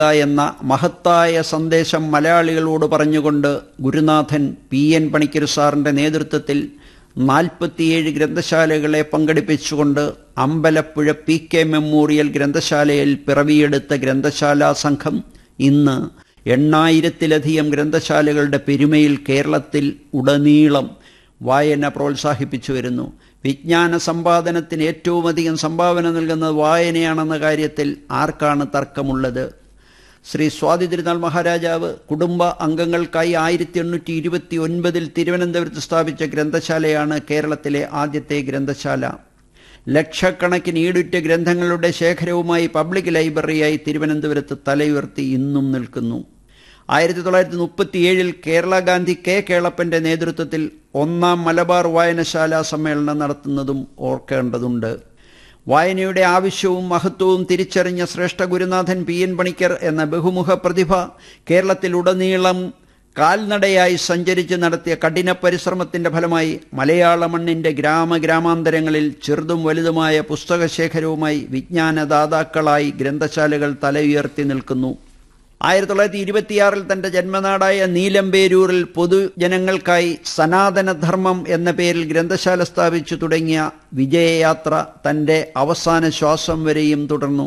എന്ന മഹത്തായ സന്ദേശം മലയാളികളോട് പറഞ്ഞുകൊണ്ട് ഗുരുനാഥൻ പി എൻ പണിക്കർ സാറിൻ്റെ നേതൃത്വത്തിൽ നാൽപ്പത്തിയേഴ് ഗ്രന്ഥശാലകളെ പങ്കെടുപ്പിച്ചുകൊണ്ട് അമ്പലപ്പുഴ പി കെ മെമ്മോറിയൽ ഗ്രന്ഥശാലയിൽ പിറവിയെടുത്ത ഗ്രന്ഥശാലാ സംഘം ഇന്ന് എണ്ണായിരത്തിലധികം ഗ്രന്ഥശാലകളുടെ പെരുമയിൽ കേരളത്തിൽ ഉടനീളം വായന പ്രോത്സാഹിപ്പിച്ചു വരുന്നു വിജ്ഞാന സമ്പാദനത്തിന് ഏറ്റവും അധികം സംഭാവന നൽകുന്നത് വായനയാണെന്ന കാര്യത്തിൽ ആർക്കാണ് തർക്കമുള്ളത് ശ്രീ സ്വാതി തിരുനാൾ മഹാരാജാവ് കുടുംബ അംഗങ്ങൾക്കായി ആയിരത്തി എണ്ണൂറ്റി ഇരുപത്തി ഒൻപതിൽ തിരുവനന്തപുരത്ത് സ്ഥാപിച്ച ഗ്രന്ഥശാലയാണ് കേരളത്തിലെ ആദ്യത്തെ ഗ്രന്ഥശാല ലക്ഷക്കണക്കിന് ഈടുറ്റ ഗ്രന്ഥങ്ങളുടെ ശേഖരവുമായി പബ്ലിക് ലൈബ്രറിയായി തിരുവനന്തപുരത്ത് തലയുയർത്തി ഇന്നും നിൽക്കുന്നു ആയിരത്തി തൊള്ളായിരത്തി മുപ്പത്തിയേഴിൽ കേരള ഗാന്ധി കെ കേളപ്പന്റെ നേതൃത്വത്തിൽ ഒന്നാം മലബാർ വായനശാല സമ്മേളനം നടത്തുന്നതും ഓർക്കേണ്ടതുണ്ട് വായനയുടെ ആവശ്യവും മഹത്വവും തിരിച്ചറിഞ്ഞ ശ്രേഷ്ഠ ഗുരുനാഥൻ പി എൻ പണിക്കർ എന്ന ബഹുമുഖ പ്രതിഭ കേരളത്തിലുടനീളം കാൽനടയായി സഞ്ചരിച്ച് നടത്തിയ കഠിന പരിശ്രമത്തിന്റെ ഫലമായി മലയാള മണ്ണിന്റെ ഗ്രാമഗ്രാമാന്തരങ്ങളിൽ ചെറുതും വലുതുമായ പുസ്തകശേഖരവുമായി വിജ്ഞാനദാതാക്കളായി ഗ്രന്ഥശാലകൾ തലയുയർത്തി നിൽക്കുന്നു ആയിരത്തി തൊള്ളായിരത്തി ഇരുപത്തിയാറിൽ തന്റെ ജന്മനാടായ നീലമ്പേരൂരിൽ പൊതുജനങ്ങൾക്കായി സനാതനധർമ്മം എന്ന പേരിൽ ഗ്രന്ഥശാല സ്ഥാപിച്ചു തുടങ്ങിയ വിജയയാത്ര തന്റെ അവസാന ശ്വാസം വരെയും തുടർന്നു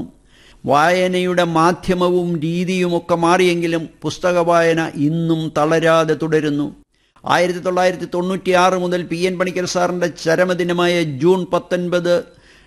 വായനയുടെ മാധ്യമവും രീതിയുമൊക്കെ മാറിയെങ്കിലും പുസ്തക വായന ഇന്നും തളരാതെ തുടരുന്നു ആയിരത്തി തൊള്ളായിരത്തി തൊണ്ണൂറ്റിയാറ് മുതൽ പി എൻ പണിക്കർ സാറിന്റെ ചരമദിനമായ ജൂൺ പത്തൊൻപത്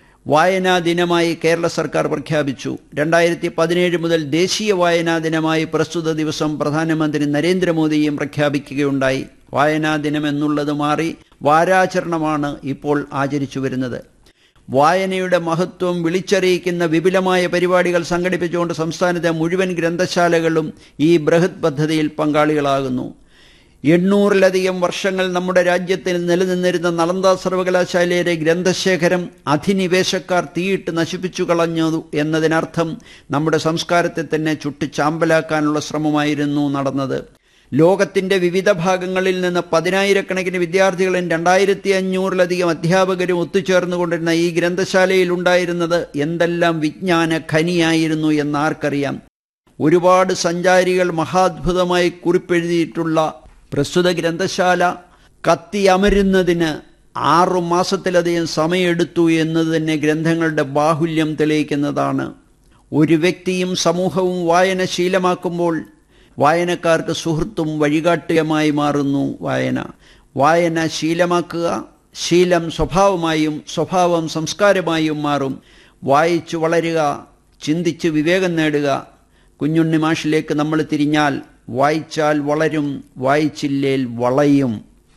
വായനാ ദിനമായി കേരള സർക്കാർ പ്രഖ്യാപിച്ചു രണ്ടായിരത്തി പതിനേഴ് മുതൽ ദേശീയ വായനാ ദിനമായി പ്രസ്തുത ദിവസം പ്രധാനമന്ത്രി നരേന്ദ്രമോദിയും പ്രഖ്യാപിക്കുകയുണ്ടായി വായനാ ദിനം എന്നുള്ളത് മാറി വാരാചരണമാണ് ഇപ്പോൾ ആചരിച്ചു വരുന്നത് വായനയുടെ മഹത്വം വിളിച്ചറിയിക്കുന്ന വിപുലമായ പരിപാടികൾ സംഘടിപ്പിച്ചുകൊണ്ട് സംസ്ഥാനത്തെ മുഴുവൻ ഗ്രന്ഥശാലകളും ഈ ബൃഹത് പദ്ധതിയിൽ പങ്കാളികളാകുന്നു എണ്ണൂറിലധികം വർഷങ്ങൾ നമ്മുടെ രാജ്യത്തിൽ നിലനിന്നിരുന്ന നളന്ദ സർവകലാശാലയിലെ ഗ്രന്ഥശേഖരം അധിനിവേശക്കാർ തീയിട്ട് നശിപ്പിച്ചു കളഞ്ഞു എന്നതിനർത്ഥം നമ്മുടെ സംസ്കാരത്തെ തന്നെ ചുട്ടിച്ചാമ്പലാക്കാനുള്ള ശ്രമമായിരുന്നു നടന്നത് ലോകത്തിന്റെ വിവിധ ഭാഗങ്ങളിൽ നിന്ന് പതിനായിരക്കണക്കിന് വിദ്യാർത്ഥികളും രണ്ടായിരത്തി അഞ്ഞൂറിലധികം അധ്യാപകരും ഒത്തുചേർന്നുകൊണ്ടിരുന്ന ഈ ഗ്രന്ഥശാലയിൽ ഉണ്ടായിരുന്നത് എന്തെല്ലാം വിജ്ഞാന ഖനിയായിരുന്നു എന്നാർക്കറിയാം ഒരുപാട് സഞ്ചാരികൾ മഹാത്ഭുതമായി കുറിപ്പെഴുതിയിട്ടുള്ള പ്രസ്തുത ഗ്രന്ഥശാല കത്തിയമരുന്നതിന് ആറു മാസത്തിലധികം സമയമെടുത്തു എന്നത് തന്നെ ഗ്രന്ഥങ്ങളുടെ ബാഹുല്യം തെളിയിക്കുന്നതാണ് ഒരു വ്യക്തിയും സമൂഹവും വായന ശീലമാക്കുമ്പോൾ വായനക്കാർക്ക് സുഹൃത്തും വഴികാട്ടിയുമായി മാറുന്നു വായന വായന ശീലമാക്കുക ശീലം സ്വഭാവമായും സ്വഭാവം സംസ്കാരമായും മാറും വായിച്ചു വളരുക ചിന്തിച്ച് വിവേകം നേടുക കുഞ്ഞുണ്ണി മാഷിലേക്ക് നമ്മൾ തിരിഞ്ഞാൽ വായിച്ചാൽ വളരും വായിച്ചില്ലേൽ വളയും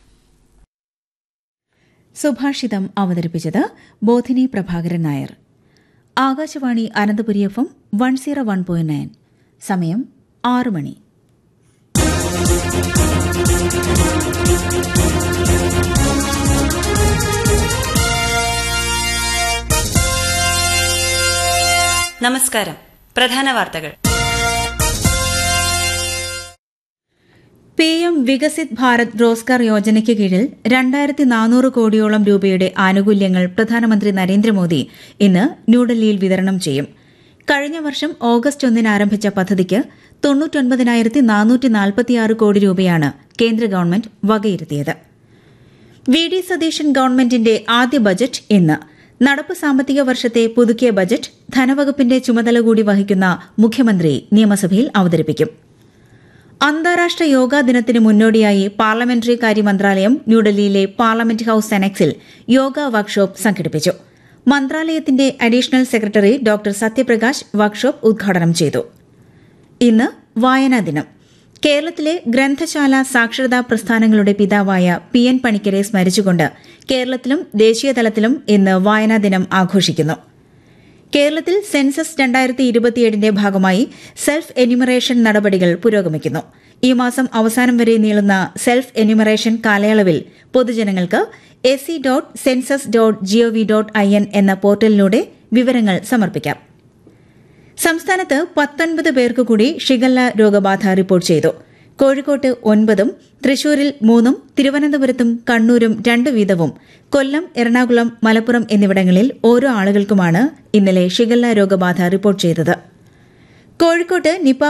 സുഭാഷിതം അവതരിപ്പിച്ചത് Bodhini Prabhakaran Nair Akashvani Ananthapuri F M one zero one point nine സമയം ആറ് മണി നമസ്കാരം പ്രധാന വാർത്തകൾ പി എം വികസിത് ഭാരത് റോസ്ഗാർ യോജനയ്ക്ക് കീഴിൽ രണ്ടായിരത്തി നാനൂറ് കോടിയോളം രൂപയുടെ ആനുകൂല്യങ്ങൾ പ്രധാനമന്ത്രി നരേന്ദ്രമോദി ഇന്ന് ന്യൂഡൽഹിയിൽ വിതരണം ചെയ്യും കഴിഞ്ഞ വർഷം ഓഗസ്റ്റ് ഒന്നിന് ആരംഭിച്ച പദ്ധതിക്ക് തൊണ്ണൂറ്റൊൻപതിനായിരത്തി നാനൂറ്റി നാൽപ്പത്തിയാറ് കോടി രൂപയാണ് കേന്ദ്ര ഗവൺമെന്റ് വകയിരുത്തിയത് വി ഡി സതീശൻ ഗവൺമെന്റിന്റെ ആദ്യ ബജറ്റ് ഇന്ന് നടപ്പ് സാമ്പത്തിക വർഷത്തെ പുതുക്കിയ ബജറ്റ് ധനവകുപ്പിന്റെ ചുമതല കൂടി വഹിക്കുന്ന മുഖ്യമന്ത്രി നിയമസഭയിൽ അവതരിപ്പിക്കും അന്താരാഷ്ട്ര യോഗാ ദിനത്തിന് മുന്നോടിയായി പാർലമെന്ററി കാര്യ മന്ത്രാലയം ന്യൂഡൽഹിയിലെ പാർലമെന്റ് ഹൌസ് സെനക്സിൽ യോഗ വർക്ക്ഷോപ്പ് സംഘടിപ്പിച്ചു മന്ത്രാലയത്തിന്റെ additional secretary doctor Satyaprakash workshop ഉദ്ഘാടനം ചെയ്തു ഇന്ന് വായനാ ദിനം കേരളത്തിലെ ഗ്രന്ഥശാല സാക്ഷരതാ പ്രസ്ഥാനങ്ങളുടെ പിതാവായ പി എൻ പണിക്കരെ സ്മരിച്ചുകൊണ്ട് കേരളത്തിലും ദേശീയതലത്തിലും ഇന്ന് വായനാ ദിനം ആഘോഷിക്കുന്നു കേരളത്തിൽ സെൻസസ് രണ്ടായിരത്തി ഇരുപത്തിയേഴിന്റെ ഭാഗമായി സെൽഫ് എന്യൂമറേഷൻ നടപടികൾ പുരോഗമിക്കുന്നു ഈ മാസം അവസാനം വരെ നീളുന്ന സെൽഫ് എന്യൂമറേഷൻ കാലയളവിൽ പൊതുജനങ്ങൾക്ക് S C dot census dot gov dot I N എന്ന പോർട്ടലിലൂടെ വിവരങ്ങൾ സമർപ്പിക്കാം സംസ്ഥാനത്ത് പത്തൊൻപത് പേർക്ക് കൂടി ഷിഗല്ല രോഗബാധ റിപ്പോർട്ട് ചെയ്തു കോഴിക്കോട്ട് ഒൻപതും തൃശൂരിൽ മൂന്നും തിരുവനന്തപുരത്തും കണ്ണൂരും രണ്ട് വീതവും കൊല്ലം എറണാകുളം മലപ്പുറം എന്നിവിടങ്ങളിൽ ഓരോ ആളുകൾക്കുമാണ് ഇന്നലെ ഷിഗല്ല രോഗബാധ റിപ്പോർട്ട് ചെയ്തത് കോഴിക്കോട്ട് നിപ